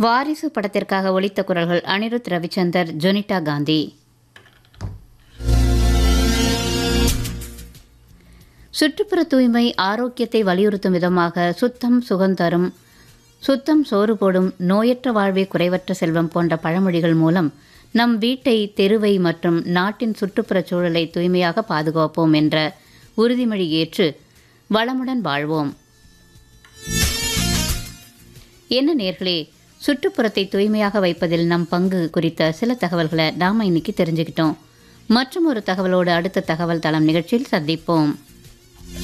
வாரிசு படத்திற்காக ஒலித்த குரல்கள் அனிருத் ரவிச்சந்தர் ஜொனிட்டா காந்தி சுற்றுப்புற தூய்மை ஆரோக்கியத்தை வலியுறுத்தும் விதமாக சுத்தம் சுகந்தரும் சுத்தம் சோறு போடும் நோயற்ற வாழ்வே குறைவற்ற செல்வம் போன்ற பழமொழிகள் மூலம் நம் வீட்டை தெருவை மற்றும் நாட்டின் சுற்றுப்புறச் சூழலை தூய்மையாக பாதுகாப்போம் என்ற உறுதிமொழி ஏற்று வளமுடன் வாழ்வோம் என்ன நேர்களே சுற்றுப்புறத்தை தூய்மையாக வைப்பதில் நம் பங்கு குறித்த சில தகவல்களை நாம இன்னைக்கு தெரிஞ்சுக்கிட்டோம் மற்றும் ஒரு தகவலோடு அடுத்த தகவல் தளம் நிகழ்ச்சியில் சந்திப்போம்